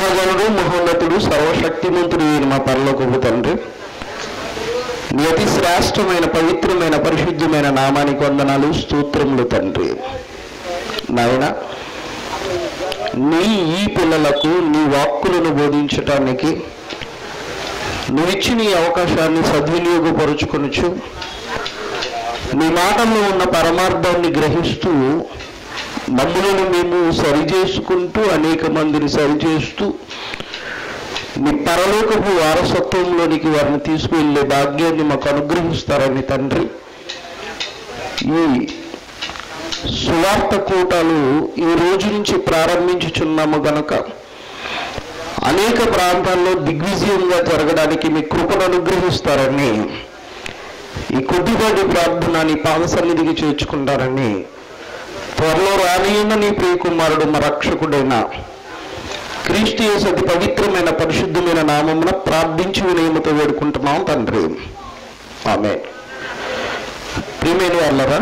మహాగణుడు మహోన్నతుడు సర్వశక్తిమంతుడు అయిన మా పరలోకపు తండ్రి నీ అతి శ్రేష్టమైన పవిత్రమైన పరిశుద్ధమైన నామానికి వందనాలు స్తోత్రములు తండ్రి నాయన నీ ఈ పిల్లలకు నీ వాక్కులను బోధించటానికి నువ్విచ్చిన ఈ అవకాశాన్ని సద్వినియోగపరుచుకొనుచు నీ మాటల్లో ఉన్న పరమార్థాన్ని గ్రహిస్తూ మమ్మలను మేము సరిచేసుకుంటూ అనేక మందిని సరిచేస్తూ నీ పరలోకపు వారసత్వంలోనికి వారిని తీసుకువెళ్ళే భాగ్యాన్ని మాకు అనుగ్రహిస్తారని తండ్రి ఈ సువార్త కూటాలు ఈ రోజు నుంచి ప్రారంభించుచున్నాము గనక అనేక ప్రాంతాల్లో దిగ్విజయంగా జరగడానికి మీ కృపను అనుగ్రహిస్తారని ఈ కొద్దిపాటి ప్రార్థన నీ పాద సన్నిధికి చేర్చుకుంటారని త్వరలో రానియున్న నీ ప్రియకుమారుడు మా రక్షకుడైన క్రీస్తు యేసు అతి పవిత్రమైన పరిశుద్ధమైన నామమున ప్రార్థించి వినయముతో వేడుకుంటున్నాం తండ్రి ఆమె ప్రియమైన వాళ్ళరా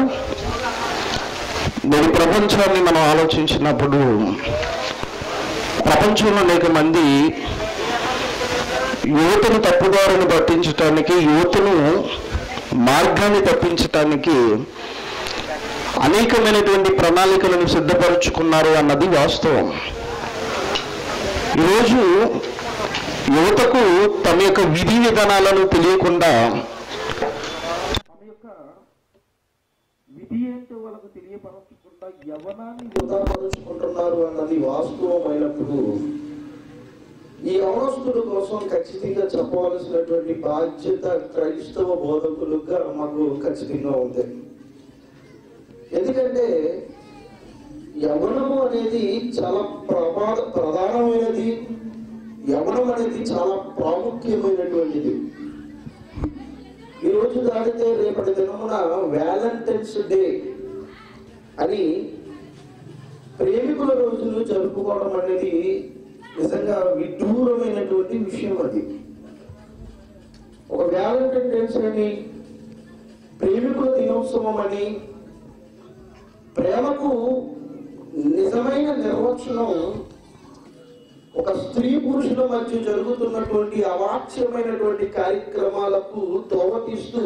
నేడు ప్రపంచాన్ని మనం ఆలోచించినప్పుడు ప్రపంచంలో అనేక మంది యువతను తప్పుదారుని పట్టించటానికి యువతను మార్గాన్ని తప్పించటానికి అనేకమైనటువంటి ప్రణాళికలను సిద్ధపరుచుకున్నారు అన్నది వాస్తవం ఈరోజు యువతకు తమ యొక్క విధి విధానాలను తెలియకుండా తమ యొక్క విధి ఏంటో వాళ్ళకు తెలియపరచకుండా యవనాన్ని వృధాపరుచుకుంటున్నారు అన్నది వాస్తవమైనప్పుడు ఈ అవస్థల కోసం ఖచ్చితంగా చెప్పవలసినటువంటి బాధ్యత క్రైస్తవ బోధకులుగా మాకు ఖచ్చితంగా ఉంది ఎందుకంటే యవనము అనేది చాలా ప్రమాద ప్రధానమైనది యవనం అనేది చాలా ప్రాముఖ్యమైనటువంటిది ఈ రోజు దాటితే రేపటి దినమున వ్యాలంటైన్స్ డే అని ప్రేమికుల రోజును జరుపుకోవడం అనేది నిజంగా విడ్డూరమైనటువంటి విషయం అది ఒక వ్యాలంటైన్స్ అని ప్రేమికుల దినోత్సవం అని ప్రేమకు నిజమైన నిర్వచనం ఒక స్త్రీ పురుషుల మధ్య జరుగుతున్నటువంటి అవాచ్యమైనటువంటి కార్యక్రమాలకు తోవతీస్తూ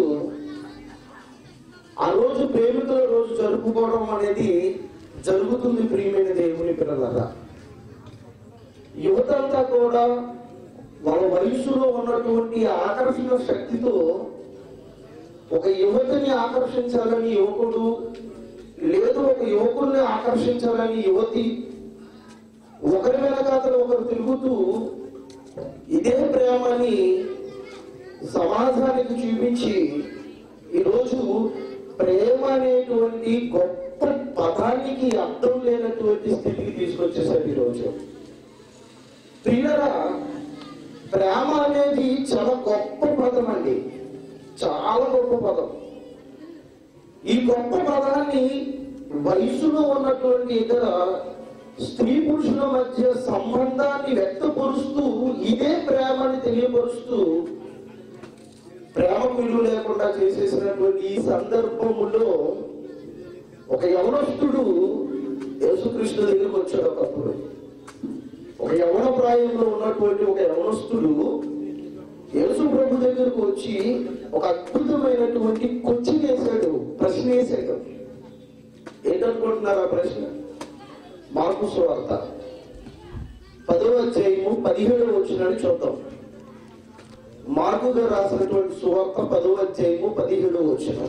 ఆ రోజు ప్రేమికుల రోజు జరుపుకోవడం అనేది జరుగుతుంది ప్రియమైన దేవుని పిల్లలరా యువత అంతా కూడా వాళ్ళ వయసులో ఉన్నటువంటి ఆకర్షణ శక్తితో ఒక యువతిని ఆకర్షించాలని యువకుడు లేదు ఒక యువకుల్ని ఆకర్షించాలని యువతి ఒకరి వెనకాతలు ఒకరు తిరుగుతూ ఇదే ప్రేమని సమాజానికి చూపించి ఈరోజు ప్రేమ అనేటువంటి గొప్ప పదానికి అర్థం లేనటువంటి స్థితికి తీసుకొచ్చేసారు ఈరోజు ప్రియులరా ప్రేమ అనేది చాలా గొప్ప పదం అండి చాలా గొప్ప పదం ఈ గొప్ప పదాన్ని వయసులో ఉన్నటువంటి ఇతర స్త్రీ పురుషుల మధ్య సంబంధాన్ని వ్యక్తపరుస్తూ ఇదే ప్రేమని తెలియపరుస్తూ ప్రేమ విలువ లేకుండా చేసేసినటువంటి ఈ సందర్భములో ఒక యవనస్తుడు యేసుకృష్ణ దగ్గరికి వచ్చాడు ఒకప్పుడు ఒక యవన ప్రాయంలో ఉన్నటువంటి ఒక యవనస్తుడు యేసు ప్రభు దగ్గరకు వచ్చి ఒక అద్భుతమైనటువంటి క్వశ్చన్ వేశాడు ప్రశ్న వేశాడు ఏంటనుకుంటున్నారు ఆ ప్రశ్న మార్పు సువార్త పదవ అధ్యాయము పదిహేడు వచ్చినని చూద్దాం మార్పు గారు రాసినటువంటి సువార్త పదవ అధ్యాయము పదిహేడు వచ్చిన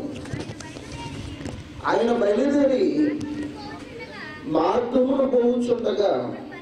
ఆయన బయలుదేరి మార్గమును పోవుచుండగా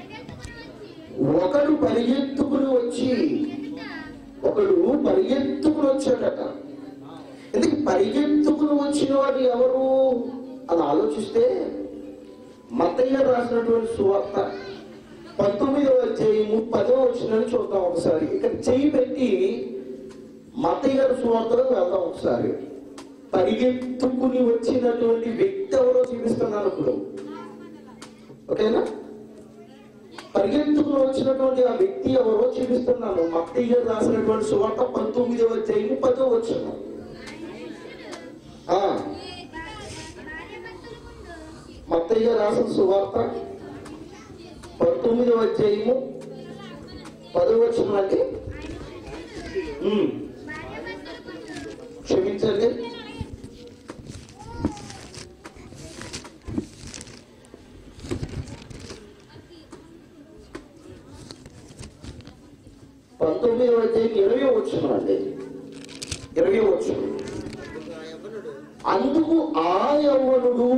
ఒకడు పరిగెత్తుకుని వచ్చి ఒకడు పరిగెత్తుకుని వచ్చాడట ఎందుకు పరిగెత్తుకుని వచ్చిన వాడు ఎవరు అని ఆలోచిస్తే మత్తయ్య రాసినటువంటి సువార్త పంతొమ్మిదవ అధ్యాయము పదో వచ్చినని చూద్దాం ఒకసారి ఇక్కడ చేయి పెట్టి మత్తయ్య గారి సువార్తలో వెళ్దాం ఒకసారి పరిగెత్తుకుని వచ్చినటువంటి వ్యక్తి ఎవరో చూపిస్తున్నాను ఇప్పుడు ఓకేనా పరిగెత్తుకుని వచ్చినటువంటి ఆ వ్యక్తి ఎవరో చూపిస్తున్నాను మత్తయ్య గారు రాసినటువంటి సువార్త పంతొమ్మిదవ అధ్యాయము పదో వచ్చిన మత్తయ్య రాసిన సువార్త పంతొమ్మిదవ అధ్యాయము పదవ వచ్చిన అంటే ఉమ్. క్షమించండి పంతొమ్మిదవ అధ్యాయం ఇరవై వచ్చిన అండి ఇరవై వచ్చిన అందుకు ఆ యవ్వనుడు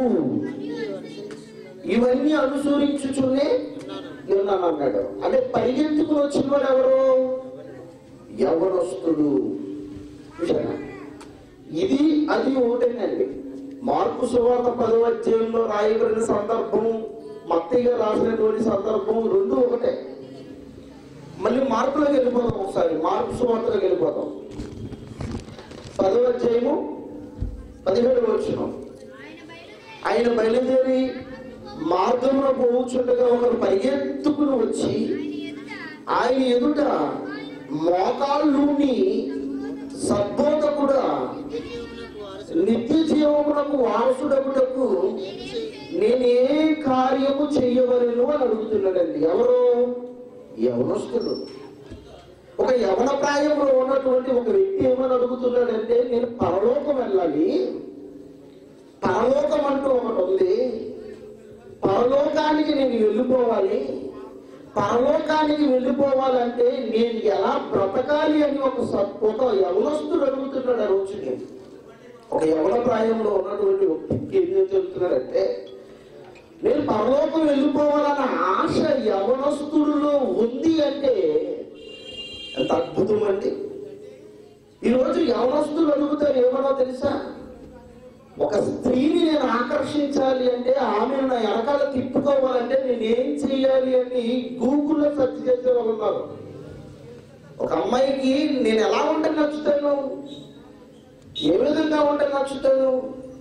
ఇవన్నీ అనుసరించుచునే ఉన్నాను అన్నాడు అంటే పరిగెత్తుకుని వచ్చిన వాడు ఎవరు యవనస్తుడు చూసారా ఇది అది ఒకటేనండి మార్పు సువార్త పదవ అధ్యాయంలో రాయబడిన సందర్భం మత్తయ్య రాసినటువంటి సందర్భం రెండు ఒకటే మళ్ళీ మార్పులోకి వెళ్ళిపోదాం ఒకసారి మార్పు సువార్తలోకి వెళ్ళిపోదాం పదవ అధ్యాయము పదిహేడు వచ్చిన ఆయన బయలుదేరి మార్గంలో పోవుచుండగా ఒకరు పరిగెత్తుకుని వచ్చి ఆయన ఎదుట మోకాళ్ళుని సద్బోధకుడా నిత్య జీవమునకు వారసుడకుటకు నేనే కార్యము చెయ్యవలను అని అడుగుతున్నాడండి ఎవరు యవనస్తుడు ఒక యవన ప్రాయంలో ఉన్నటువంటి ఒక వ్యక్తి ఏమని అడుగుతున్నాడంటే నేను పరలోకం వెళ్ళాలి పరలోకం అంటూ ఒకటి ఉంది పరలోకానికి నేను వెళ్ళిపోవాలి పరలోకానికి వెళ్ళిపోవాలంటే నేను ఎలా బ్రతకాలి అని ఒక సత్- ఒక యవనస్తుడు అడుగుతున్నాడు ఆ రోజుకి ఒక యవన ప్రాయంలో ఉన్నటువంటి వ్యక్తికి ఏం చెబుతున్నాడంటే నేను పరలోకం వెళ్ళిపోవాలన్న ఆశ యవనస్తుడిలో ఉంది అంటే ఎంత అద్భుతం అండి ఈరోజు యవనస్తులు అడుగుతారు ఏమన్నా తెలుసా ఒక స్త్రీని నేను ఆకర్షించాలి అంటే ఆమెను నా వెనకాల తిప్పుకోవాలంటే నేను ఏం చేయాలి అని గూగుల్లో సెర్చ్ చేసే వాళ్ళు ఉన్నారు ఒక అమ్మాయికి నేను ఎలా ఉంటే నచ్చుతాను ఏ విధంగా ఉంటే నచ్చుతాను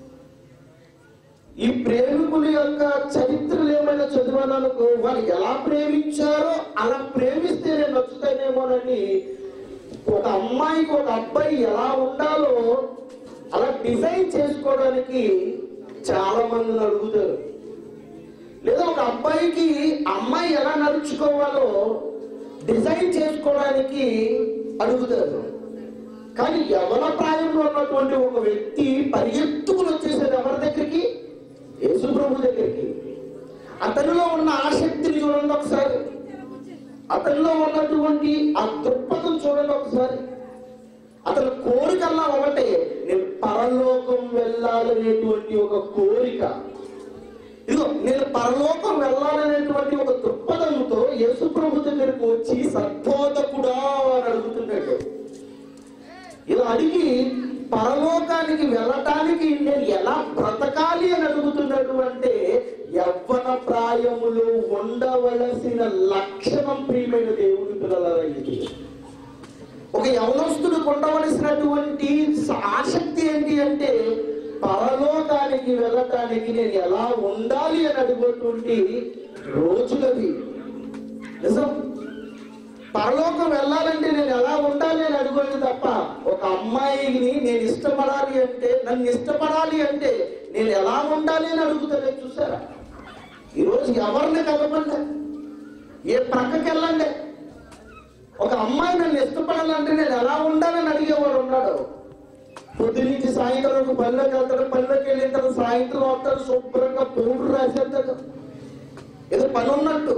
ఈ ప్రేమికుల యొక్క చరిత్రలు ఏమైనా చదివాననుకో వాళ్ళు ఎలా ప్రేమించారో అలా ప్రేమిస్తే నేను నచ్చుతానేమోనని ఒక అమ్మాయికి ఒక అబ్బాయి ఎలా ఉండాలో అలా డిజైన్ చేసుకోవడానికి చాలా మందిని అడుగుతారు లేదా ఒక అబ్బాయికి అమ్మాయి ఎలా నడుచుకోవాలో డిజైన్ చేసుకోవడానికి అడుగుతారు కానీ యవన ప్రాయంలో ఉన్నటువంటి ఒక వ్యక్తి పరిగెత్తుకుని వచ్చేసాడు ఎవరి దగ్గరికి యేసుప్రభు దగ్గరికి అతనిలో ఉన్న ఆసక్తిని చూడండి ఒకసారి అతనిలో ఉన్నటువంటి ఆ దృక్పథం చూడండి ఒకసారి అతని కోరికల్లా ఒకటే నేను పరలోకం వెళ్ళాలనేటువంటి ఒక కోరిక ఇదిగో నేను పరలోకం వెళ్ళాలనేటువంటి ఒక దృక్పథంతో యేసుప్రభు దగ్గరికి వచ్చి సద్బోధకుడా అని అడుగుతున్నాడు ఇలా అడిగి పరలోకానికి వెళ్ళటానికి నేను ఎలా బ్రతకాలి అని అడుగుతున్నాడు అంటే యవ్వన ప్రాయములో ఉండవలసిన లక్షణం ప్రియమైన దేవుని పిల్లల ఇది ఒక యవనస్తుడికి ఉండవలసినటువంటి ఆసక్తి ఏంటి అంటే పరలోకానికి వెళ్ళటానికి నేను ఎలా ఉండాలి అని అడుగుటువంటి రోజులవి నిజం పరలోకం వెళ్ళాలంటే నేను ఎలా ఉండాలి అని అడుగుంది తప్ప ఒక అమ్మాయిని నేను ఇష్టపడాలి అంటే నన్ను ఇష్టపడాలి అంటే నేను ఎలా ఉండాలి అని అడుగుతానే చూసారా ఈరోజు ఎవరిని కలపండి ఏ ప్రక్కకి వెళ్ళండి ఒక అమ్మాయి నన్ను ఇష్టపడాలంటే నేను ఎలా ఉండాలని అడిగేవాడు ఉన్నాడు పొద్దు నుంచి సాయంత్రం వరకు పనిలోకి వెళ్తాడు పనిలోకి వెళ్ళిన తర్వాత సాయంత్రం వస్తాడు శుభ్రంగా పౌడర్ రాసేస్తాడు ఏదో పని ఉన్నట్టు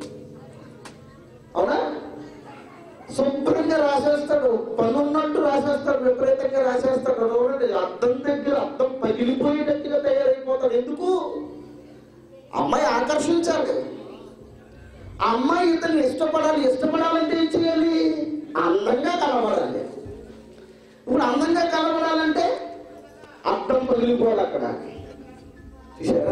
అవునా శుభ్రంగా రాసేస్తాడు పని ఉన్నట్టు రాసేస్తాడు విపరీతంగా రాసేస్తాడు చూడండి అద్దం దగ్గర అద్దం పగిలిపోయేటట్టుగా తయారైపోతాడు ఎందుకు అమ్మాయి ఆకర్షించాలి ఆ అమ్మాయి ఇతన్ని ఇష్టపడాలి ఇష్టపడాలంటే ఏం చేయాలి అందంగా కనబడాలి ఇప్పుడు అందంగా కనబడాలంటే అద్దం పగిలిపోవాలి అక్కడ చూసారా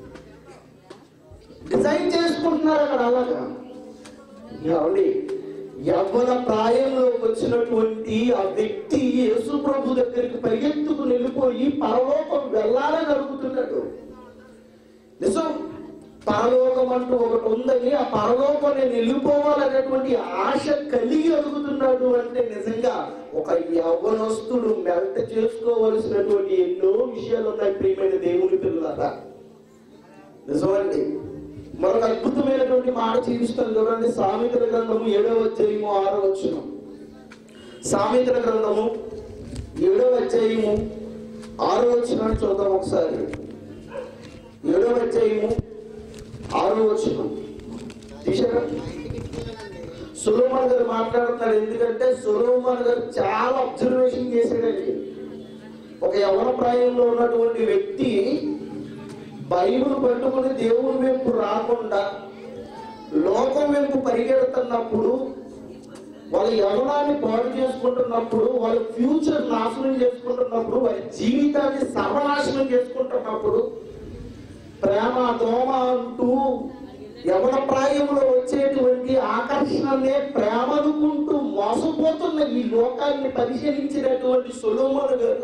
డిజైన్ చేసుకుంటున్నారు అక్కడ అలాగా ఏమండి యవ్వన ప్రాయంలో వచ్చినటువంటి ఆ వ్యక్తి యేసు ప్రభు దగ్గరికి పరిగెత్తుకుని వెళ్ళిపోయి పరలోకం వెళ్ళాలని అడుగుతున్నాడు నిజం పరలోకం అంటూ ఒకటి ఉందని ఆ పరలోకం నేను వెళ్ళిపోవాలనేటువంటి ఆశ కలిగి అడుగుతున్నాడు అంటే నిజంగా ఒక యవ్వనస్తుడు మెల్ట చేసుకోవలసినటువంటి ఎన్నో విషయాలు ఉన్నాయి ప్రియమైన దేవుని పిల్లలారా నిజమండి మరొక అద్భుతమైనటువంటి మాట చూపిస్తాను చూడండి సామెతల గ్రంథము ఏడవ అధ్యాయము ఆరో వచ్చిన సామెతల గ్రంథము ఏడవ అధ్యాయము ఆరో వచ్చిన చూద్దాం ఒకసారి ఏడవ అధ్యాయము ఆరో వచ్చిన తీసారా సులోమాన్ గారు మాట్లాడుతున్నాడు ఎందుకంటే సులోమాన్ గారు చాలా అబ్జర్వేషన్ చేశాడండి ఒక యవన ప్రాయంలో ఉన్నటువంటి వ్యక్తి బైబిల్ పట్టుకుని దేవుని వైపు రాకుండా లోకం వైపు పరిగెడుతున్నప్పుడు వాళ్ళ యవనాన్ని పాడు చేసుకుంటున్నప్పుడు వాళ్ళ ఫ్యూచర్ నాశనం చేసుకుంటున్నప్పుడు వాళ్ళ జీవితాన్ని సర్వనాశనం చేసుకుంటున్నప్పుడు ప్రేమ దోమ అంటూ యవన ప్రాయంలో వచ్చేటువంటి ఆకర్షణనే ప్రేమ అనుకుంటూ మోసపోతున్న ఈ లోకాన్ని పరిశీలించినటువంటి సొలోమోను గారు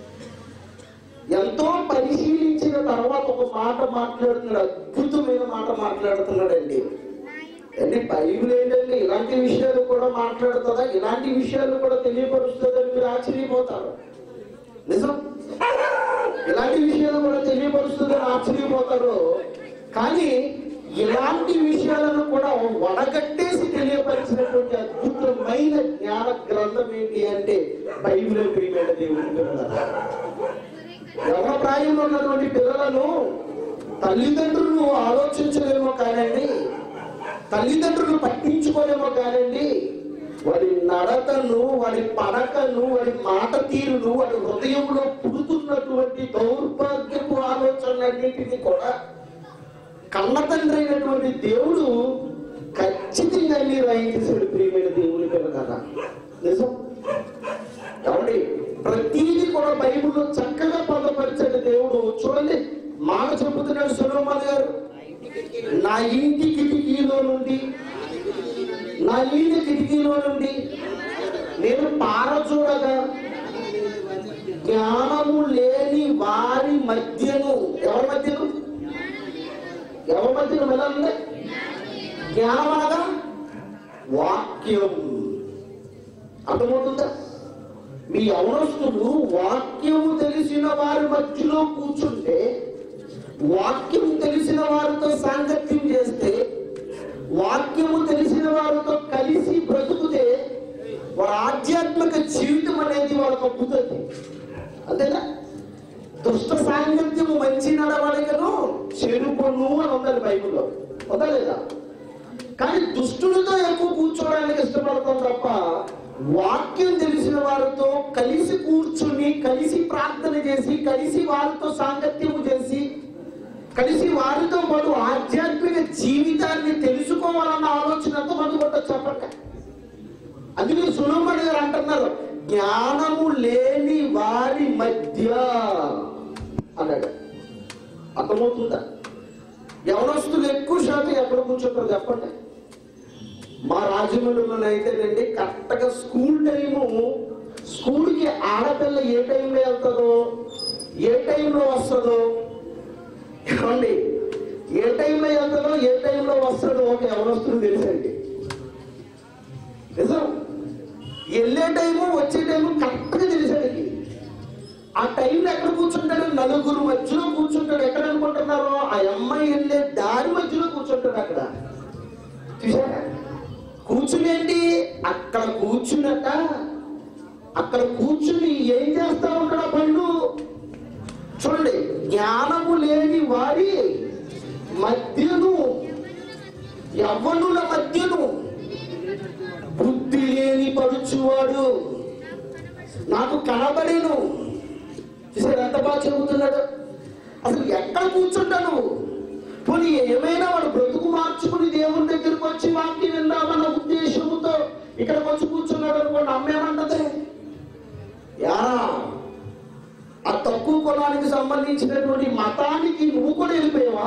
ఎంతో పరిశీలించిన తర్వాత ఒక మాట మాట్లాడుతున్నాడు అద్భుతమైన మాట మాట్లాడుతున్నాడండి అండి బైబిల్ ఏంటండి ఇలాంటి విషయాలు కూడా మాట్లాడుతుందా ఇలాంటి విషయాలు కూడా తెలియపరుస్తుందని మీరు ఆశ్చర్యపోతారు నిజం ఇలాంటి విషయాలు కూడా తెలియపరుస్తుందని ఆశ్చర్యపోతారు కానీ ఇలాంటి విషయాలను కూడా వడగట్టేసి తెలియపరిచినటువంటి అద్భుతమైన జ్ఞాన గ్రంథం ఏంటి అంటే బైబిల్ ప్రియమైన దేవుని పిల్లలారా. యవ్వ ప్రాయంలో ఉన్నటువంటి పిల్లలను తల్లిదండ్రులు ఆలోచించలేమో కానండి తల్లిదండ్రులు పట్టించుకోలేమో కానండి వాడి నడకను వాడి పడకను వాడి మాట తీరును వాడి హృదయంలో పుడుతున్నటువంటి దౌర్భాగ్యపు ఆలోచనలన్నింటినీ కూడా కన్న తండ్రి అయినటువంటి దేవుడు ఖచ్చితంగా అన్ని రాయించేసాడు ప్రియమైన దేవుని పిల్లగా నిజం కాబట్టి ప్రతిదీ కూడా బైబిల్లో చక్కగా పొందపరిచాడు దేవుడు చూడండి మాట చెబుతున్నాడు సులోమాన్ గారు నా ఇంటి కిటికీలో నుండి నా ఇంటి కిటికీలో నుండి నేను పారచూడగా జ్ఞానము లేని వారి మధ్యను ఎవరి మధ్యను ఎవరి మధ్యను వెళ్ళాలంటే జ్ఞానం అనగా వాక్యం అర్థమవుతుందా మీ యవనస్తులు వాక్యము తెలిసిన వారి మధ్యలో కూర్చుంటే వాక్యం తెలిసిన వారితో సాంగత్యం చేస్తే వాక్యము తెలిసిన వారితో కలిసి బ్రతుకుతే వారి ఆధ్యాత్మిక జీవితం అనేది వాళ్ళకు అబ్బుతుంది అంతేనా దుష్ట సాంగత్యము మంచి నడవడికను చెరుపను అని ఉందండి బైబిల్లో ఉందా లేదా కానీ దుష్టులతో ఎక్కువ కూర్చోవడానికి ఇష్టపడతాం తప్ప వాక్యం తెలిసిన వారితో కలిసి కూర్చుని కలిసి ప్రార్థన చేసి కలిసి వారితో సాంగత్యము చేసి కలిసి వారితో పాటు ఆధ్యాత్మిక జీవితాన్ని తెలుసుకోవాలన్న ఆలోచన ఎంతమంది కూడా చెప్పండి అందుకే సులోమణి గారు అంటున్నారు జ్ఞానము లేని వారి మధ్య అన్నాడు అర్థమవుతుందా యవనస్తులు ఎక్కువ శాతం ఎక్కడ కూర్చుంటారు చెప్పండి మా రాజమండ్రిలో అయితేనండి కరెక్ట్గా స్కూల్ టైము స్కూల్కి ఆడపిల్ల ఏ టైంలో వెళ్తుందో ఏ టైంలో వస్తుందో ఏమండి ఏ టైంలో వెళ్తుందో ఏ టైంలో వస్తుందో ఒక యవనస్తులు తెలుసండి నిజం వెళ్ళే టైము వచ్చే టైము కరెక్ట్గా తెలిసాడు ఆ టైంలో ఎక్కడ కూర్చుంటాడు నలుగురు మధ్యలో కూర్చుంటాడు ఎక్కడ అనుకుంటున్నారో ఆ అమ్మాయి వెళ్ళే దారి మధ్యలో కూర్చుంటాడు అక్కడ చూసారా కూర్చునేంటి అక్కడ కూర్చున్నట అక్కడ కూర్చుని ఏం చేస్తా ఉంటాడు ఆ పళ్ళు చూడండి జ్ఞానము లేని వారి మధ్యను యవ్వనుల మధ్యను బుద్ధి లేని పడుచువాడు నాకు కనబడేను చూసారు ఎంత బాగా చెబుతున్నాడు అసలు ఎక్కడ కూర్చుంటాను పోనీ ఏమైనా వాడు బ్రతుకు మార్చుకుని దేవుని దగ్గరకు వచ్చి వాక్యం విందామన్న ఉద్దేశంతో ఇక్కడికి వచ్చి కూర్చున్నాడు అనుకోండి అమ్మేమంటది యారా ఆ తక్కువ కులానికి సంబంధించినటువంటి మతానికి నువ్వు కూడా వెళ్ళిపోయావా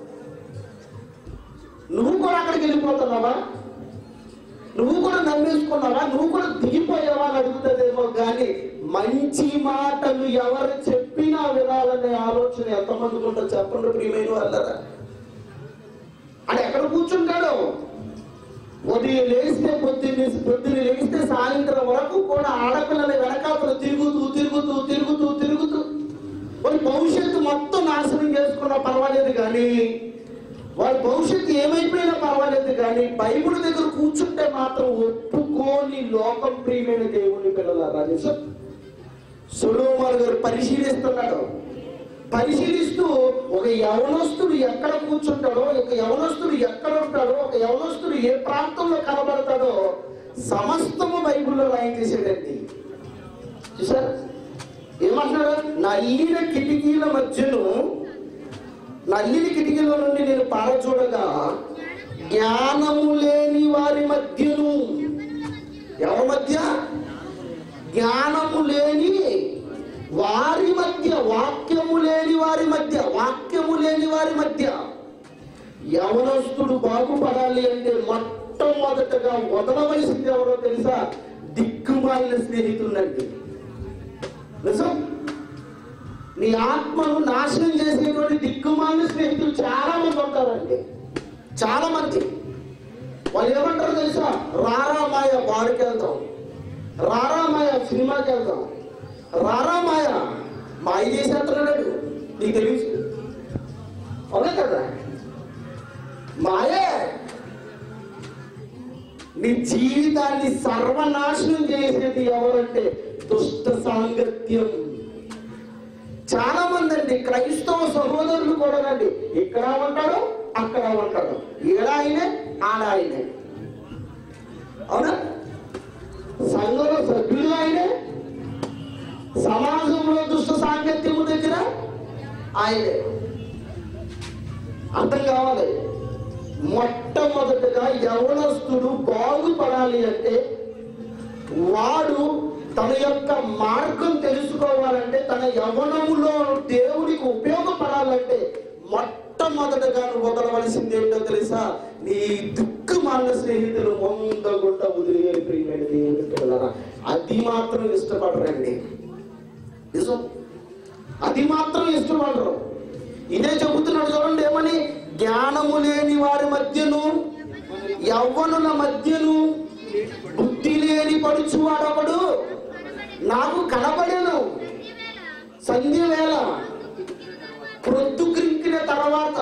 నువ్వు కూడా అక్కడికి వెళ్ళిపోతున్నావా నువ్వు కూడా నమ్మేసుకున్నావా నువ్వు కూడా దిగిపోయావా అని అడుగుతుందేమో కానీ మంచి మాటలు ఎవరు చెప్పినా వినాలనే ఆలోచన ఎంతమందికి ఉంటుందో చెప్పండి ప్రియమైన వాళ్ళరా అని ఎక్కడ కూర్చుంటాడు ఉదయం లేస్తే పొద్దున్న పొద్దున్న లేస్తే సాయంత్రం వరకు కూడా ఆడపిల్లల వెనకాతలు తిరుగుతూ తిరుగుతూ తిరుగుతూ తిరుగుతూ వారి భవిష్యత్తు మొత్తం నాశనం చేసుకున్నా పర్వాలేదు కానీ వాళ్ళ భవిష్యత్తు ఏమైపోయినా పర్వాలేదు కానీ బైబిల్ దగ్గర కూర్చుంటే మాత్రం ఒప్పుకోని లోకం ప్రియమైన దేవుని పిల్లలారా నిజం సులోమాన్ గారు పరిశీలిస్తున్నాడు పరిశీలిస్తూ ఒక యవనస్తుడు ఎక్కడ కూర్చుంటాడో ఒక యవనస్తుడు ఎక్కడ ఉంటాడో ఒక యవనస్తుడు ఏ ప్రాంతంలో కనబడతాడో సమస్తము బైబిల్లో రాయం చేసేటండి చూసారా ఏమంటున్నాడు నా ఈయన కిటికీల మధ్యను నల్లిని కిటికీల నుండి నేను పారచూడగా జ్ఞానము లేని వారి మధ్యను ఎవరి మధ్య జ్ఞానము లేని వారి మధ్య వాక్యము లేని వారి మధ్య వాక్యము లేని వారి మధ్య యవనస్తుడు బాగుపడాలి అంటే మొట్టమొదటగా వదలవలసింది ఎవరో తెలుసా దిక్కుమాలిన స్నేహితులండి నిజం నీ ఆత్మను నాశనం చేసేటువంటి దిక్కుమాలిన స్నేహితులు చాలా మంది ఉంటారండి చాలా మంది వాళ్ళు ఏమంటారు తెలుసా రారా మాయ బారుకి వెళ్తాం రారా మాయ సినిమాకి వెళ్తాం రారా మాయ మాయ చేసేస్తున్నాడు నీకు తెలుసు అవునా కదా మాయే నీ జీవితాన్ని సర్వనాశనం చేసేది ఎవరంటే దుష్ట సాంగత్యం చాలా మంది అండి క్రైస్తవ సహోదరులు కూడా అండి ఇక్కడ ఉంటాడు అక్కడ ఉంటాడు ఈడ ఆయనే ఆడ ఆయనే అవునా సంఘంలో సభ్యులు ఆయనే సమాజంలో దుష్ట సాంగత్యము దగ్గర ఆయనే అర్థం కావాలి మొట్టమొదటిగా యవనస్తుడు బాగుపడాలి అంటే వాడు తన యొక్క మార్గం తెలుసుకోవాలంటే తన యవనములో దేవుడికి ఉపయోగపడాలంటే మొట్టమొదటగా నువ్వు వదలవలసింది ఏంటో తెలుసా నీ దుక్కు మాలిన స్నేహితులు ముందగుంట వదిలేయాలి ప్రియమైన దేవుని పిల్లరా అది మాత్రం ఇష్టపడరండి నిజం అది మాత్రం ఇష్టపడరు ఇదే చెబుతున్నాడు చూడండి ఏమని జ్ఞానము లేని వారి మధ్యను యవ్వనుల మధ్యను బుద్ధి లేని పడుచువాడొకడు నాకు కనబడేను సంధ్య వేళ ప్రొద్దుకింకిన తర్వాత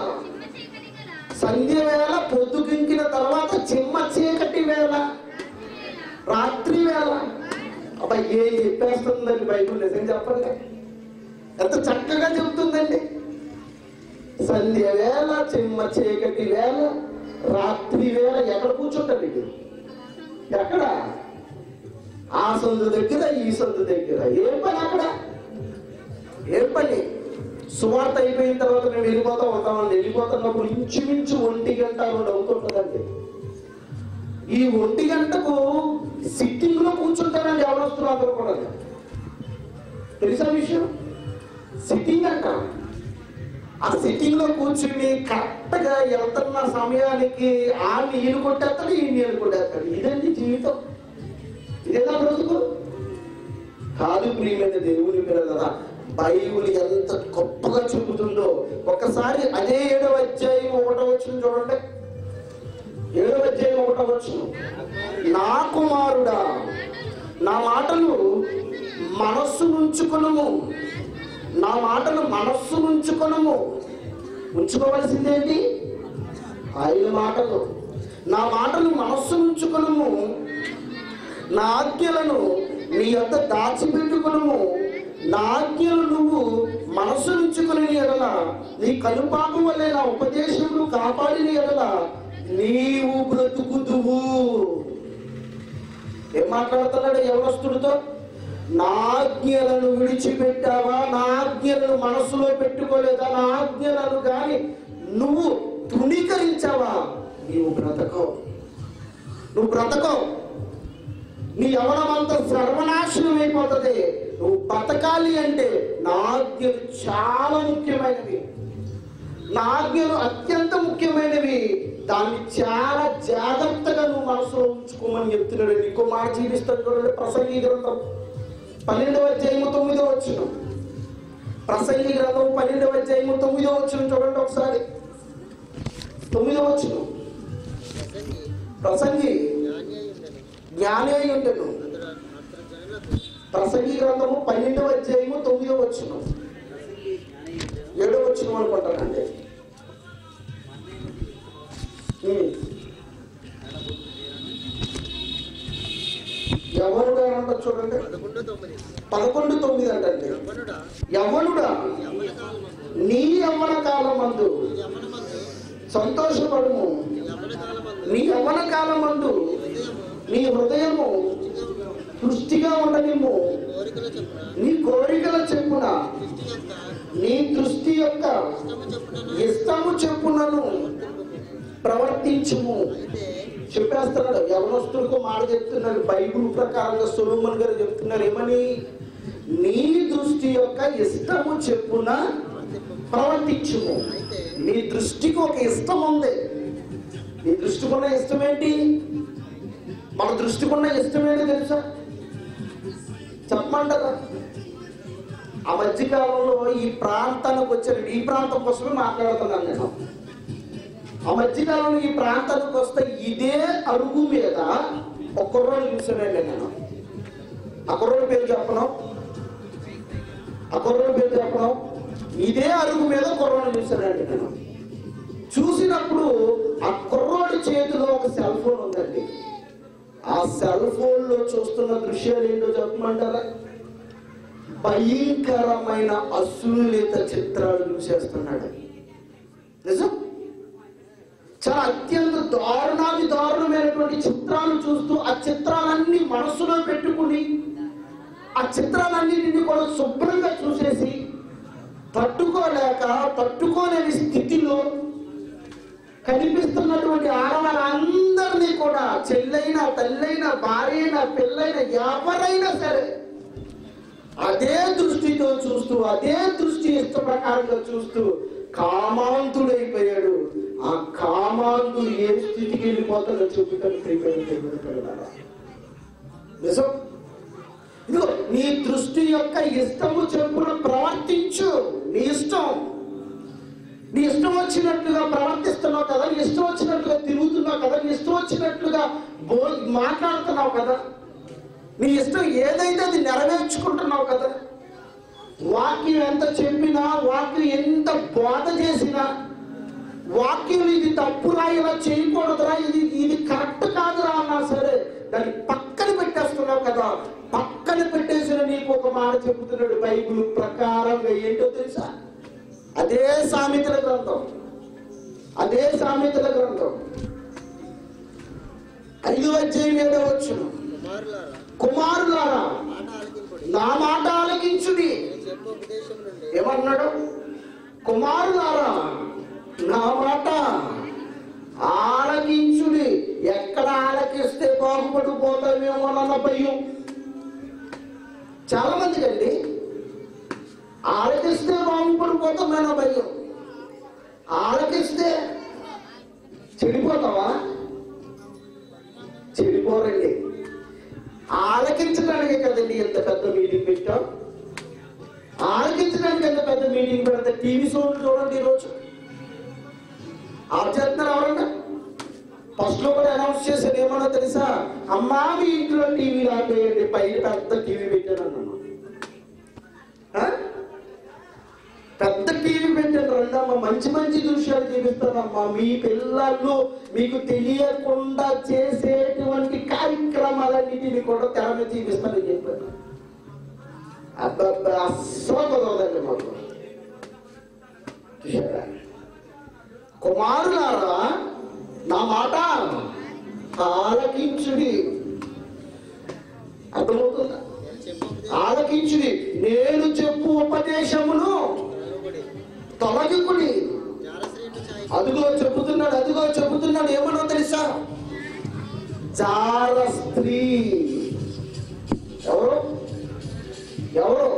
సంధ్య వేళ పొద్దుకింకిన తర్వాత చిమ్మ చీకటి వేళ రాత్రి వేళ అబ్బాయి ఏం చెప్పేస్తుందండి బైబుల్ నిజం చెప్పండి ఎంత చక్కగా చెబుతుందండి సంధ్య వేళ చిమ్మ చీకటి వేళ రాత్రి వేళ ఎక్కడ కూర్చుంటారు ఇది ఎక్కడ ఆ సందు దగ్గర ఈ సందు దగ్గర ఏం పని అక్కడ ఏం పని సువార్త అయిపోయిన తర్వాత మేము వెళ్ళిపోతా ఉంటామండి వెళ్ళిపోతున్నప్పుడు ఇంచుమించు ఒంటి గంట రెండు అవుతుంటుందండి ఈ ఒంటి గంటకు సిట్టింగ్ లో కూర్చుంటారండి ఎవరొస్తున్నారు అందరూ కూడా తెలుసా విషయం సిట్టింగ్ అంట ఆ సిట్టింగ్ లో కూర్చుని కరెక్ట్ గా వెళ్తున్న సమయానికి ఆ నీళ్ళు కొట్టేస్తాడు ఈ నీళ్ళు కొట్టేస్తాడు ఇదండి జీవితం ఇదేనా బ్రతుకు కాదు ప్రియమైన దేవుని పిల్లలరా బైబుల్ ఎంత గొప్పగా చూపుతుందో ఒకసారి అదే ఏడవ అధ్యాయం ఒకటో వచ్చిన చూడండి ఏడవ అధ్యాయం ఒకటో వచ్చిన నా కుమారుడా నా మాటలు మనస్సు నుంచుకునము నా మాటలు మనస్సు నుంచుకునము ఉంచుకోవలసిందేంటి ఆయన మాటలు నా మాటలు మనస్సు నుంచుకునము నా ఆజ్ఞలను నీ యొక్క దాచిపెట్టుకును నా ఆజ్ఞలు నువ్వు మనసు నుంచుకుని ఎడల నీ కనుపాపం వల్లే నా ఉపదేశములు కాపాడిన ఎడల నీవు బ్రతుకుదువు ఏం మాట్లాడుతున్నాడు యవనస్తుడితో నా ఆజ్ఞలను విడిచిపెట్టావా నా ఆజ్ఞలను మనసులో పెట్టుకోలేదా నా ఆజ్ఞలను కానీ నువ్వు తృణీకరించావా నీవు బ్రతకవు నువ్వు బ్రతకవు నీ యవనమంతా సర్వనాశనం అయిపోతుంది నువ్వు బతకాలి అంటే నా ఆజ్ఞలు చాలా ముఖ్యమైనవి నా ఆజ్ఞలు అత్యంత ముఖ్యమైనవి దాన్ని చాలా జాగ్రత్తగా నువ్వు మనసులో ఉంచుకోమని చెప్తున్నాడు ఇంకో మాట జీవిస్తాడు చూడండి ప్రసంగి గ్రంథం పన్నెండవ అధ్యాయము తొమ్మిదో వచ్చిన ప్రసంగి గ్రంథం పన్నెండవ అధ్యాయము తొమ్మిదో వచ్చిన చూడండి ఒకసారి తొమ్మిదో వచ్చిన ప్రసంగి జ్ఞాని అయి ఉంటాను ప్రసంగి గ్రంథము పన్నెండవ అధ్యాయము తొమ్మిదో వచ్చిన ఏడో వచ్చిన అనుకుంటానండి ఉమ్. ఎవరుడా అంట చూడండి పదకొండు తొమ్మిది పదకొండు తొమ్మిది అంటండి యవ్వనుడా యవ్వనుడా యవ్వన కాలమందు నీ యవ్వన కాలమందు యవ్వనమందు సంతోషపడుము యవ్వన కాలమందు నీ యవ్వన కాలమందు నీ హృదయము పుష్టిగా ఉండనిమ్ము కోరికల చొప్పున నీ కోరికల చెప్పున దృష్టి యొక్క నీ దృష్టి యొక్క ఇష్టము చొప్పున ఇష్టము చెప్పునను ప్రవర్తించుము అయితే చెప్పేస్తున్నాడు యవనస్తుడికి మాట చెప్తున్నాడు బైబుల్ ప్రకారంగా సొలోమన్ గారు చెప్తున్నారు ఏమని నీ దృష్టి యొక్క ఇష్టము చెప్పున ప్రవర్తించుము అయితే నీ దృష్టికి ఒక ఇష్టం ఉంది నీ దృష్టికి ఉన్న ఇష్టం ఏంటి మన దృష్టికి ఉన్న ఇష్టం ఏంటి తెలుసా చెప్పమంటారా ఆ మధ్యకాలంలో ఈ ప్రాంతానికి వచ్చారు ఈ ప్రాంతం కోసమే మాట్లాడుతున్నాను నేను ఆ మధ్యకాలంలో ఈ ప్రాంతానికి వస్తే ఇదే అరుగు మీద ఒక కుర్రోడు చూసానండి నేను ఆ కుర్రోడి పేరు చెప్పను ఆ కుర్రోడి పేరు చెప్పను ఇదే అరుగు మీద కుర్రోడు చూసానండి నేను చూసినప్పుడు ఆ కుర్రోడి చేతిలో ఒక సెల్ ఫోన్ ఉందండి ఆ సెల్ ఫోన్ లో చూస్తున్న దృశ్యాలు ఏంటో చెప్పమంటారా భయంకరమైన అశ్లీలిత చిత్రాలు చూసేస్తున్నాడు నిజం చాలా అత్యంత దారుణాది దారుణమైనటువంటి చిత్రాలు చూస్తూ ఆ చిత్రాలన్నీ మనసులో పెట్టుకుని ఆ చిత్రాలన్నింటినీ కూడా శుభ్రంగా చూసేసి తట్టుకోలేక తట్టుకోలేని స్థితిలో కనిపిస్తున్నటువంటి ఆడవాళ్ళందరినీ కూడా చెల్లైనా తల్లైనా భార్య అయినా పిల్లైనా ఎవరైనా సరే అదే దృష్టితో చూస్తూ అదే దృష్టి ఇష్ట ప్రకారంగా చూస్తూ కామాంతుడైపోయాడు ఆ కామాంతుడు ఏ స్థితికి వెళ్ళిపోతాడో చెబుతాను ప్రియమైన దేవుని పిల్లలారా. నిజం ఇదిగో నీ దృష్టి యొక్క ఇష్టము చెప్పున ప్రవర్తించు నీ ఇష్టం నీ ఇష్టం వచ్చినట్లుగా ప్రవర్తిస్తున్నావు కదా నీ ఇష్టం వచ్చినట్లుగా తిరుగుతున్నావు కదా నీ ఇష్టం వచ్చినట్లుగా బో మాట్లాడుతున్నావు కదా నీ ఇష్టం ఏదైతే అది నెరవేర్చుకుంటున్నావు కదా వాక్యం ఎంత చెప్పినా వాక్యం ఎంత బోధ చేసినా వాక్యం ఇది తప్పురా ఇలా చేయకూడదురా ఇది ఇది కరెక్ట్ కాదురా అన్నా సరే దాన్ని పక్కన పెట్టేస్తున్నావు కదా పక్కన పెట్టేసిన నీకు ఒక మాట చెబుతున్నాడు బైబిల్ ప్రకారంగా ఏంటో తెలుసా అదే సామెతల గ్రంథం అదే సామెతల గ్రంథం ఐదు అధ్యాయం ఏడో వచ్చును కుమారులారా కుమారులారా మాట ఆలకింపుడి నా మాట ఆలకించుడి నేను చెప్పు ఉపదేశం నుండి ఏమన్నాడు కుమారులారా నా మాట ఆలకించుడి ఎక్కడ ఆలకిస్తే బాగుపడిపోతామేమోనన్న భయం చాలా మందికి అండి ఆలకిస్తే బాగుపడిపోతామన్న భయం ఆలకిస్తే చెడిపోతావా చెడిపోరండి ఆలకించడానికే కదండి ఎంత పెద్ద మీటింగ్ పెట్టాం ఆలకించడానికి ఎంత పెద్ద మీటింగ్ పెడితే టీవీ సౌండ్ చూడండి ఈరోజు ఆఫ్ చేస్తున్నారు ఎవరన్నా ఫస్ట్ లో కూడా అనౌన్స్ చేశారు ఏమన్నా తెలుసా అమ్మా మీ ఇంట్లో టీవీ రాబోయండి పైన పెద్ద టీవీ పెట్టాను అన్నాను ఆ? పెద్ద టీవీ పెట్టాను రండమ్మా మంచి మంచి దృశ్యాలు చూపిస్తానమ్మా మీ పిల్లలు మీకు తెలియకుండా చేసేటువంటి కార్యక్రమాలన్నిటిని కూడా తెర మీద చూపిస్తానని చెప్పాను అబ్బబ్బా అస్సలు కుదరదండి మాకు చూశారా కుమారులారా నా మాట ఆలకించుడి అర్థమవుతుందా నేను చెప్పు ఉపదేశం ఆలకించుడి నేను చెప్పు ఉపదేశమును త్వరపడి తొలగికుడి జారశ్రేణి ఛాయ అదిగో చెబుతున్నాడు అదిగో చెబుతున్నాడు ఏమన్నా తెలుసా జార స్త్రీ ఎవరు ఎవరు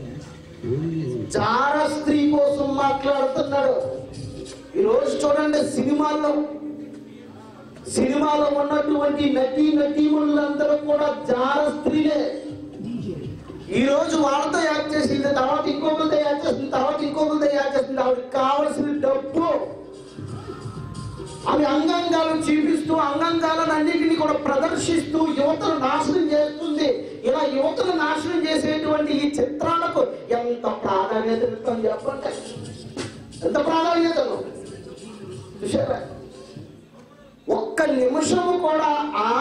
జార స్త్రీ కోసం మాట్లాడుతున్నాడు ఈరోజు చూడండి సినిమాల్లో సినిమాలో ఉన్నటువంటి నటీ నటీములందరూ కూడా జార స్త్రీలే ఈ రోజు వాళ్ళతో యాక్ట్ చేసింది తర్వాత ఇంకొకరితో యాక్ట్ చేస్తుంది తర్వాత ఇంకొకరితో యాక్ట్ చేస్తుంది ఆవిడకి కావలసిన డబ్బు అవి అంగాంగాలు చూపిస్తూ అంగాంగాలను అన్నింటినీ కూడా ప్రదర్శిస్తూ యువతను నాశనం చేస్తుంది ఇలా యువతను నాశనం చేసేటువంటి ఈ చిత్రాలకు ఎంత ప్రాధాన్యత ఇస్తాం చెప్పండి ఎంత ప్రాధాన్యతను చూసారా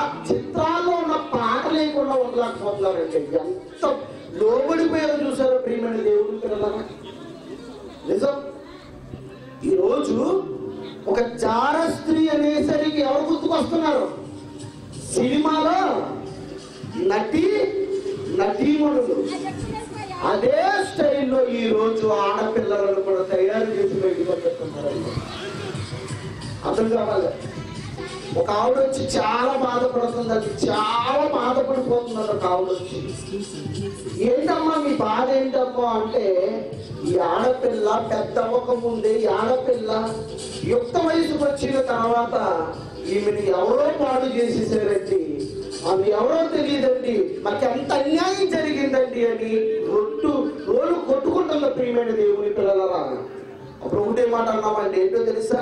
చిత్రాల్లో ఉన్న పాట లేకుండా ఉండలేకపోతున్నారండి ఎంత లోబడిపోయారో చూసారో ప్రియమైన దేవుడు పిల్లలరా నిజం ఈరోజు ఒక జార స్త్రీ అనేసరికి ఎవరు గుర్తుకొస్తున్నారు సినిమాలో నటి నటీమణులు అదే స్టైల్లో ఈ రోజు ఆడపిల్లలను కూడా తయారు చేసి బయటకు పంపిస్తున్నారండి అర్థం కావాలి ఒక ఆవిడ వచ్చి చాలా బాధపడుతుంది అది చాలా బాధపడిపోతున్నారు ఒక ఆవిడ వచ్చి ఏంటమ్మా మీ బాధ ఏంటమ్మా అంటే ఈ ఆడపిల్ల పెద్ద అవ్వక ముందే ఈ ఆడపిల్ల యుక్త వయసుకు వచ్చిన తర్వాత ఈమెను ఎవరో పాడు చేసేసారండి ఆమె ఎవరో తెలియదండి మాకు ఎంత అన్యాయం జరిగిందండి అని రొట్టు రోలు కొట్టుకుంటున్న ప్రియమైన దేవుని పిల్లలరా అప్పుడు ఒకటే మాట అన్నామండి ఏంటో తెలుసా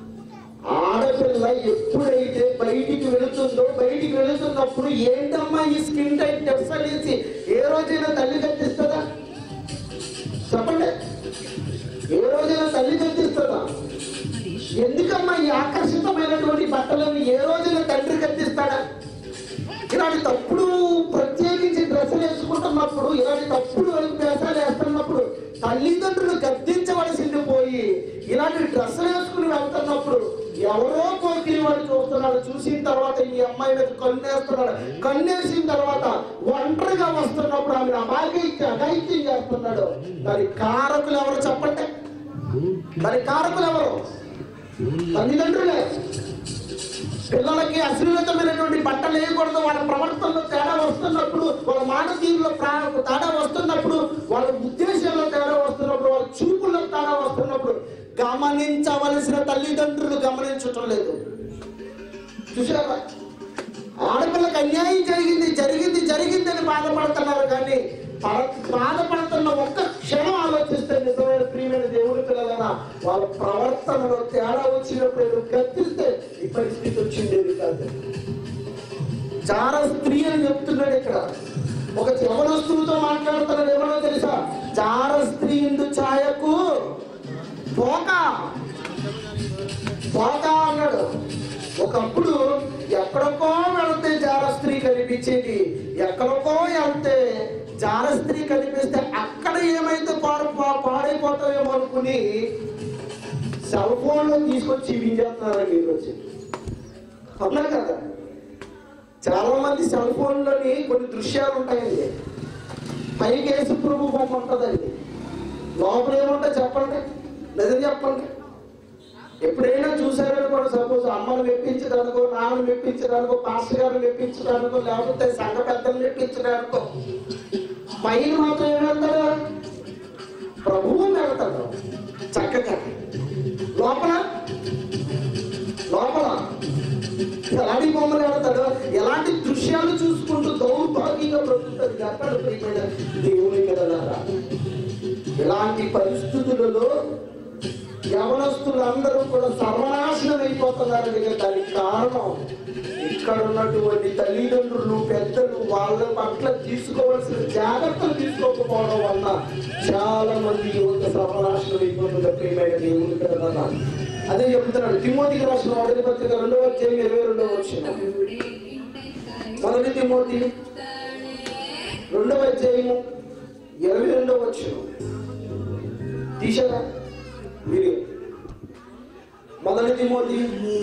ఆడపిల్ల ఎప్పుడైతే బయటికి వెళుతుందో బయటికి వెళుతున్నప్పుడు ఏంటమ్మా ఈ స్కిన్ టైట్ టెస్ట్ అనేసి ఏ రోజైనా తల్లి కట్టిస్తుందా చెప్పండి ఏ రోజైనా తల్లి కట్టిస్తుందా ఎందుకమ్మా ఈ ఆకర్షితమైనటువంటి బట్టలను ఏ రోజైనా తండ్రి కట్టిస్తాడా ఇలాంటి తప్పుడు ప్రత్యేకించి డ్రెస్సులు వేసుకుంటున్నప్పుడు ఇలాంటి తప్పుడు వేషాలు వేస్తున్నప్పుడు తల్లిదండ్రులు గద్దించవలసింది పోయి ఇలాంటి డ్రెస్సులు వేసుకుని వెళ్తున్నప్పుడు ఎవరో కోకిలి వాడు చూస్తున్నాడు చూసిన తర్వాత ఈ అమ్మాయి మీద కన్నేస్తున్నాడు కన్నేసిన తర్వాత ఒంటరిగా వస్తున్నప్పుడు ఆమె అమాయకి అఘాయిత్యం చేస్తున్నాడు దాని కారకులు ఎవరు చెప్పండి దాని కారకులు ఎవరు తల్లిదండ్రులే పిల్లలకి అశ్లీలతమైనటువంటి బట్టలు వేయకూడదు వాళ్ళ ప్రవర్తనలో తేడా వస్తున్నప్పుడు వాళ్ళ మాట తీరులో ప్రా- తేడా వస్తున్నప్పుడు వాళ్ళ ఉద్దేశంలో తేడా వస్తున్నప్పుడు వాళ్ళ చూపుల్లో తేడా వస్తున్నప్పుడు గమనించవలసిన తల్లిదండ్రులు గమనించటం లేదు చూసారా ఆడపిల్లకి అన్యాయం జరిగింది జరిగింది జరిగింది అని బాధపడుతున్నారు కానీ పడ- బాధపడుతున్న ఒక్క క్షణం ఆలోచిస్తే నిజమైన ప్రియమైన దేవుడి పిల్లలైనా వాళ్ళ ప్రవర్తనలో తేడా వచ్చినప్పుడు ఏదో కత్తిస్తే ఈ పరిస్థితి వచ్చిండేది కాదు చాలా స్త్రీ అని చెప్తున్నాడు ఇక్కడ ఒక యవనస్తులతో మాట్లాడుతున్నాడు ఏమన్నా తెలుసా చార స్త్రీ ఇందు ఛాయకు పోక పోక అన్నాడు ఒకప్పుడు ఎక్కడికో వెళితే జార స్త్రీ కనిపించేది ఎక్కడికో వెళ్తే జార స్త్రీ కనిపిస్తే అక్కడ ఏమైతే పాడు పా- పాడైపోతాయేమో అనుకుని సెల్ ఫోన్లో తీసుకొచ్చి వించేస్తున్నారండి ఈరోజు అవునా కదా చాలా మంది సెల్ ఫోన్లోని కొన్ని దృశ్యాలు ఉంటాయండి పైకి యేసు ప్రభు బొమ్మ ఉంటుందండి లోపల ఏముంటాయి చెప్పండి నిజం చెప్పండి ఎప్పుడైనా చూసారనుకోండి సపోజ్ అమ్మను మెప్పించడానికో నాన్నను మెప్పించడానికో పాస్టర్ గారిని మెప్పించడానికో లేకపోతే సంఘ పెద్దలు మెప్పించడానికో పైన మాత్రం ఏమంటారు ప్రభువు వెళ్తాడు చక్కగా లోపల లోపల ఎలాంటి బొమ్మలు వెళ్తాడు ఎలాంటి దృశ్యాలు చూసుకుంటూ దౌర్భాగ్యంగా బ్రతుకుతాడు చెప్పాడు ప్రియమైన దేవుని కదా ఇలాంటి పరిస్థితులలో యవనస్తులందరూ కూడా సర్వనాశనం అయిపోతున్నారు కనుక దానికి కారణం ఇక్కడ ఉన్నటువంటి తల్లిదండ్రులు పెద్దలు వాళ్ళ పట్ల తీసుకోవాల్సిన జాగ్రత్తలు తీసుకోకపోవడం వల్ల చాలా మంది యువత సర్వనాశనం అయిపోతుంది ప్రియమైన దేవుని కదా అదే చెప్తున్నాడు తిమోతికి రాసిన మొదటి పత్రిక రెండవ అధ్యాయం ఇరవై రెండవ వచ్చిన మొదటి తిమోతి రెండవ అధ్యాయము ఇరవై రెండవ వచ్చిన తీసారా మీరు మొదటి తిమోతి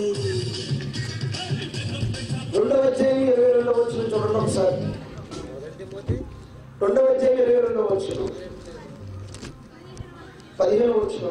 రెండవ అధ్యాయం ఇరవై రెండవ వచ్చిన చూడండి ఒకసారి మొదటి మోతి రెండవ అధ్యాయం ఇరవై రెండవ వచ్చిన పదిహేను వచ్చిన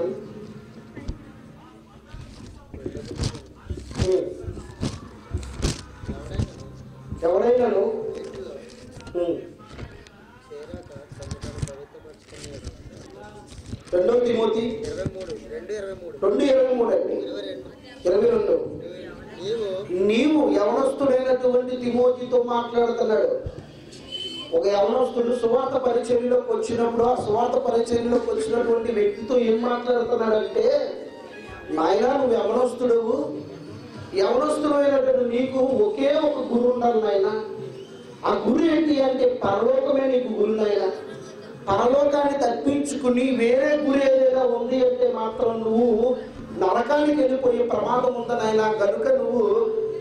ఎవరైనాను ఉమ్, చేరాక తమను పవిత్రపరచుకునేది రెండవ తిమోతి ఇరవై మూడు రెండు ఇరవై మూడు రెండు ఇరవై మూడు అండి ఇరవై రెండు ఇరవై రెండు నీవు నీవు యవనస్తుడైనటువంటి తిమోతితో మాట్లాడుతున్నాడు ఒక యవనస్తుడు సువార్త పరిచర్యలోకి వచ్చినప్పుడు ఆ సువార్త పరిచర్యలోకి వచ్చినటువంటి వ్యక్తితో ఏం మాట్లాడుతున్నాడంటే నాయన నువ్వు యవనస్తుడవు యవనస్తుడైనటువంటి నీకు ఒకే ఒక గురు ఉండాలి నాయన ఆ గురు ఏంటి అంటే పరలోకమే నీకు గురు నాయన పరలోకాన్ని తప్పించుకుని వేరే గురి ఏదైనా ఉంది అంటే మాత్రం నువ్వు నరకానికి వెళ్ళిపోయే ప్రమాదం ఉందనైనా కనుక నువ్వు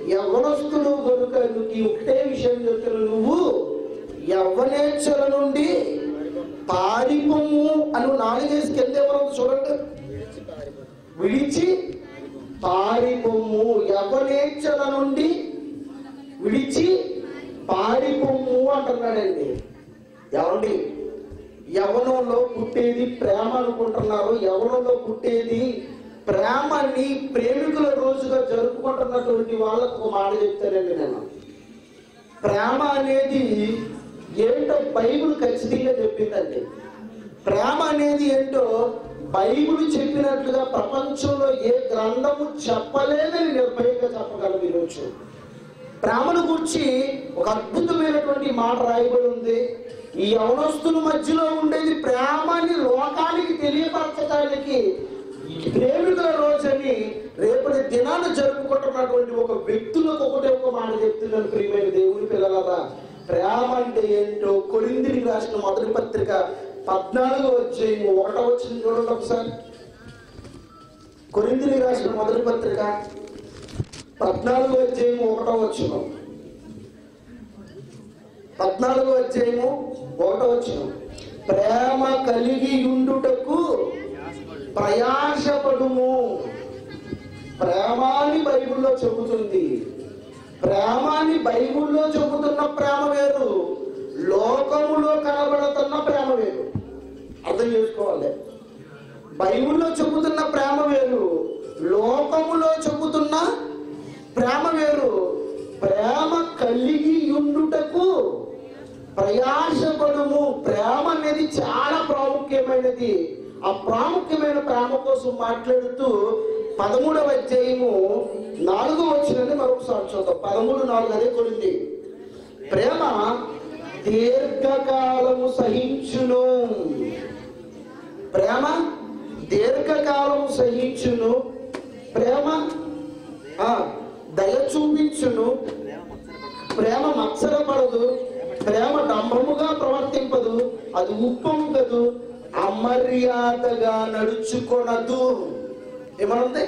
యవ్వనస్తులు కనుక నీకు ఈ ఒకటే విషయం చెప్తున్నా నువ్వు యవ్వనేచ్ఛల నుండి పారిపోము అని నాలుగేసి కింద ఎవరో చూడండి విడిచి పారిపో విడిచి పారిపోము యవ్వనేచ్ఛల నుండి విడిచి పారిపోము అంటున్నాడండి ఏమండి యవనంలో పుట్టేది ప్రేమ అనుకుంటున్నారు యవనంలో పుట్టేది ప్రేమని ప్రేమికుల రోజుగా జరుపుకుంటున్నటువంటి వాళ్ళకు ఒక మాట చెప్తానండి నేను ప్రేమ అనేది ఏంటో బైబిల్ ఖచ్చితంగా చెప్పిందండి ప్రేమ అనేది ఏంటో బైబిల్ చెప్పినట్లుగా ప్రపంచంలో ఏ గ్రంథము చెప్పలేదని నిర్భయంగా చెప్పగలను ఈరోజు ప్రేమను గురించి ఒక అద్భుతమైనటువంటి మాట రాయబడి ఉంది ఈ యవనస్తుల మధ్యలో ఉండేది ప్రేమని లోకానికి తెలియపరచడానికి ప్రేమికుల రోజని రేపటి దినాన్ని జరుపుకుంటున్నటువంటి ఒక వ్యక్తులకు ఒకటే ఒక మాట చెప్తున్నాను ప్రియమైన దేవుని పిల్లలరా ప్రేమ అంటే ఏంటో కొరిందిని రాసిన మొదటి పత్రిక పద్నాలుగో వచ్చే ఒకటో వచ్చింది చూడండి ఒకసారి కొరిందిని రాసిన మొదటి పత్రిక పద్నాలుగో అధ్యాయము ఒకటో వచ్చిన పద్నాలుగో అధ్యాయము ఒకటో వచ్చిన ప్రేమ కలిగి ఉండుటకు ప్రయాసపడుము ప్రేమాని బైబిల్లో చెబుతుంది ప్రేమాని బైబిల్లో చెబుతున్న ప్రేమ వేరు లోకములో కనబడుతున్న ప్రేమ వేరు అర్థం చేసుకోవాలి బైబిల్లో చెబుతున్న ప్రేమ వేరు లోకములో చెబుతున్న ప్రేమ వేరు ప్రేమ కలిగి ఉండుటకు ప్రయాసపడుము ప్రేమ అనేది చాలా ప్రాముఖ్యమైనది ఆ ప్రాముఖ్యమైన ప్రేమ కోసం మాట్లాడుతూ పదమూడవ అధ్యాయము నాలుగో వచ్చినది మరొకసారి చూద్దాం పదమూడు నాలుగు అదే కొడింది ప్రేమ దీర్ఘకాలము సహించును ప్రేమ దీర్ఘకాలము సహించును ప్రేమ ఆ, దయ చూపించును ప్రేమ మత్సరపడదు ప్రేమ డంబముగా ప్రవర్తింపదు అది ఉప్పొంగదు అమర్యాదగా నడుచుకొనదు ఏమనుంది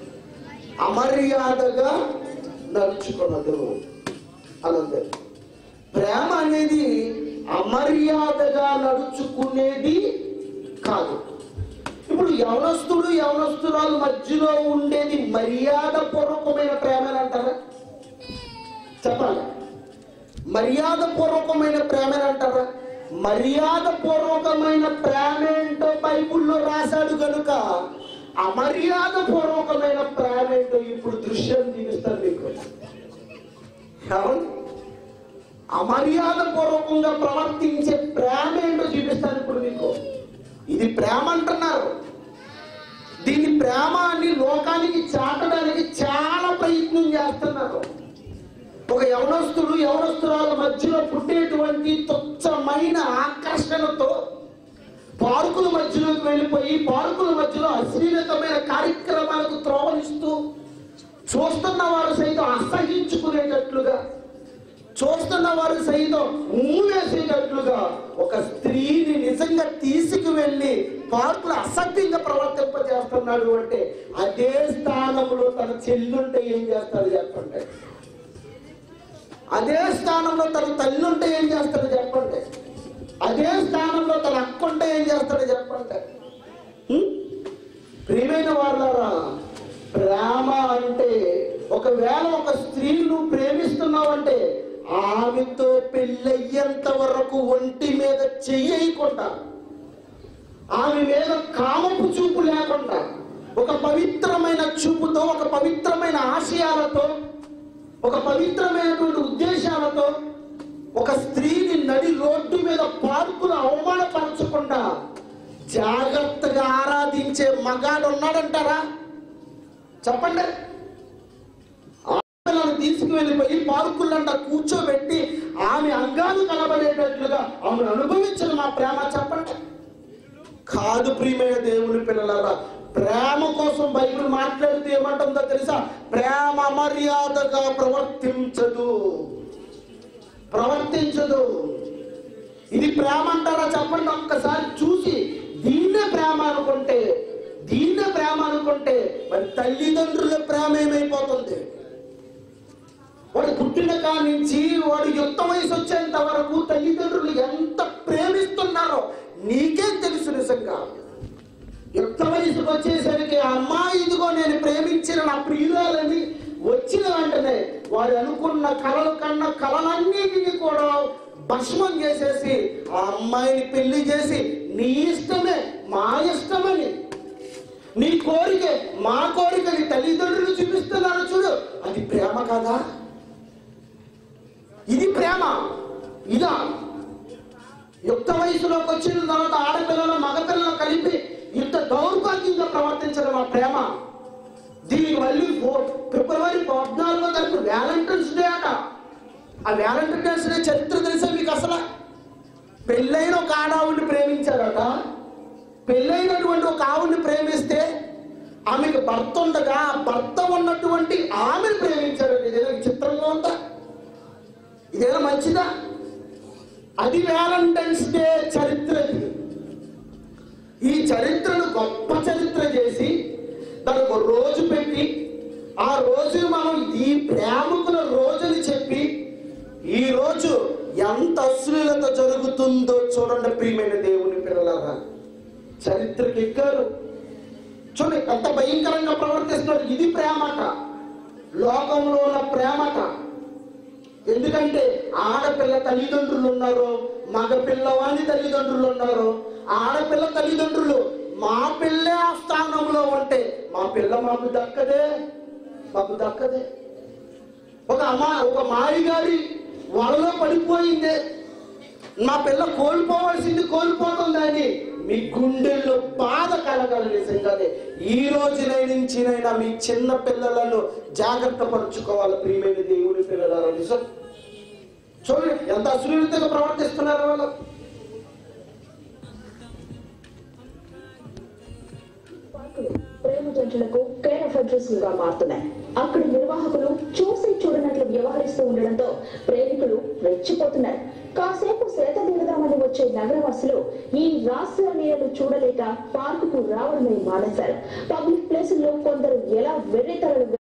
అమర్యాదగా నడుచుకొనదు అనంతే ప్రేమ అనేది అమర్యాదగా నడుచుకునేది కాదు ఇప్పుడు యవనస్తుడు యవనస్తురాలు మధ్యలో ఉండేది మర్యాద పూర్వకమైన ప్రేమ అని అంటారా చెప్పాలి మర్యాద పూర్వకమైన ప్రేమ అని అంటారా మర్యాద పూర్వకమైన ప్రేమ ఏంటో బైబుల్లో రాశాడు కనుక అమర్యాద పూర్వకమైన ప్రేమ ఏంటో ఇప్పుడు దృశ్యం చూపిస్తాను మీకు అవును? అమర్యాద పూర్వకంగా ప్రవర్తించే ప్రేమ ఏంటో చూపిస్తాను ఇప్పుడు మీకు ఇది ప్రేమ అంటున్నారు దీని ప్రేమ అని లోకానికి చాటడానికి చాలా ప్రయత్నం చేస్తున్నారు ఒక యవనస్తుడు యవనస్తురాల మధ్యలో పుట్టేటువంటి తుచ్చమైన ఆకర్షణతో పార్కుల మధ్యలోకి వెళ్ళిపోయి పార్కుల మధ్యలో అశ్లీలతమైన కార్యక్రమాలకు త్రోవనిస్తూ చూస్తున్న వారు సైతం అసహించుకునేటట్లుగా చూస్తున్న వారు సైతం ఊవేసేటట్లుగా ఒక స్త్రీని నిజంగా తీసుకువెళ్ళి పార్కులు అసభ్యంగా ప్రవర్తింపజేస్తున్నాడు అంటే అదే స్థానంలో తన చెల్లుంటే ఏం చేస్తాడు చెప్పండి అదే స్థానంలో తన తల్లి ఉంటే ఏం చేస్తాడు చెప్పండి అదే స్థానంలో తన అక్క ఉంటే ఏం చేస్తాడు చెప్పండి హ్మ్? ప్రియమైన వాళ్ళారా ప్రేమ అంటే ఒకవేళ ఒక స్త్రీని నువ్వు ప్రేమిస్తున్నావంటే ఆమెతో పెళ్ళయ్యేంత వరకు ఒంటి మీద చెయ్యకుండా ఆమె మీద కామపు చూపు లేకుండా ఒక పవిత్రమైన చూపుతో ఒక పవిత్రమైన ఆశయాలతో ఒక పవిత్రమైనటువంటి ఉద్దేశాలతో ఒక స్త్రీని నడి రోడ్డు మీద పార్కులు అవమానపరచకుండా జాగ్రత్తగా ఆరాధించే మగాడు ఉన్నాడంటారా చెప్పండి ఆడపిల్లను తీసుకువెళ్ళిపోయి పార్కులంట కూర్చోబెట్టి ఆమె అంగాలు కనబడేటట్లుగా ఆమెను అనుభవించిన మా ప్రేమ చెప్పండి కాదు ప్రియమైన దేవుని పిల్లలారా ప్రేమ కోసం బైబిల్ మాట్లాడితే ఏమంటుందో తెలుసా ప్రేమ మర్యాదగా ప్రవర్తించదు ప్రవర్తించదు ఇది ప్రేమ అంటారా చెప్పండి ఒక్కసారి చూసి దీన్నే ప్రేమ అనుకుంటే దీన్నే ప్రేమ అనుకుంటే మరి తల్లిదండ్రుల ప్రేమ ఏమైపోతుంది వాడు పుట్టిన కాడి నుంచి వాడు యుక్త వయసు వచ్చేంత వరకు తల్లిదండ్రులు ఎంత ప్రేమిస్తున్నారో నీకే తెలుసు నిజంగా యుక్త వయసుకు వచ్చేసరికి అమ్మా ఇదిగో నేను ప్రేమించిన నా ప్రియురాలని వచ్చిన వెంటనే వాడు అనుకున్న కలలు కన్న కలలన్నిటినీ కూడా భస్మం చేసేసి ఆ అమ్మాయిని పెళ్లి చేసి నీ ఇష్టమే మా ఇష్టమని నీ కోరిక మా కోరికని తల్లిదండ్రులు చూపిస్తున్నారు చూడు అది ప్రేమ కదా ఇది ప్రేమ ఇదా యుక్త వయసులోకి వచ్చిన తర్వాత ఆడపిల్లలు మగపిల్లలు కలిపి ఇంత దౌర్భాగ్యంగా ప్రవర్తించడం ఆ ప్రేమ దీనికి మళ్ళీ ఫో- ఫిబ్రవరి పద్నాలుగో తారీఖు వ్యాలంటైన్స్ డే అట ఆ వ్యాలంటైన్స్ డే చరిత్ర తెలుసా మీకు అసలు పెళ్ళైన ఒక ఆడావుడిని ప్రేమించాడట పెళ్ళైనటువంటి ఒక ఆవుని ప్రేమిస్తే ఆమెకి భర్త ఉండగా ఆ భర్త ఉన్నటువంటి ఆమెను ప్రేమించాడు ఇదేదో విచిత్రంగా ఉందా ఇదేదో మంచిదా అది వ్యాలంటైన్స్ డే చరిత్ర ఇది ఈ చరిత్రను గొప్ప చరిత్ర చేసి దానికి ఒక రోజు పెట్టి ఆ రోజు మనం ఈ ప్రేమకుల రోజుని చెప్పి ఈ రోజు ఎంత అశ్లీలత జరుగుతుందో చూడండి ప్రియమైన దేవుని పిల్లలారా చరిత్రకి ఎక్కారు చూడండి ఎంత భయంకరంగా ప్రవర్తిస్తున్నారు ఇది ప్రేమట లోకంలో ఉన్న ప్రేమట ఎందుకంటే ఆడపిల్ల తల్లిదండ్రులు ఉన్నారు మగ పిల్లవాని తల్లిదండ్రులు ఉన్నారు ఆడపిల్ల తల్లిదండ్రులు మా పిల్లే ఆ స్థానంలో ఉంటే మా పిల్ల మాకు దక్కదే మాకు దక్కదే ఒక అమ్మా ఒక మాయి గారి వలలో పడిపోయింది నా పిల్ల కోల్పోవలసింది కోల్పోతుందని మీ గుండెల్లో బాధ కలగాలి నిజంగానే ఈ రోజునై నుంచినైనా మీ చిన్న పిల్లలను జాగ్రత్త పరుచుకోవాలి ప్రియమైన దేవుని పిల్లలారా నిజం చూడండి ఎంత అశ్లీలతగా ప్రవర్తిస్తున్నారు వాళ్ళు పార్కులు ప్రేమ జంటలకు కేర్ ఆఫ్ అడ్రస్ గా మారుతున్నాయి అక్కడి నిర్వాహకులు చూసి చూడనట్లు వ్యవహరిస్తూ ఉండడంతో ప్రేమికులు రెచ్చిపోతున్నారు కాసేపు సేత దిగదామని వచ్చే నగరవాసులు ఈ రాష్ట్ర నీడలు చూడలేక పార్కుకు రావడమే మానేశారు పబ్లిక్ ప్లేసుల్లో కొందరు ఎలా వెర్రితరలు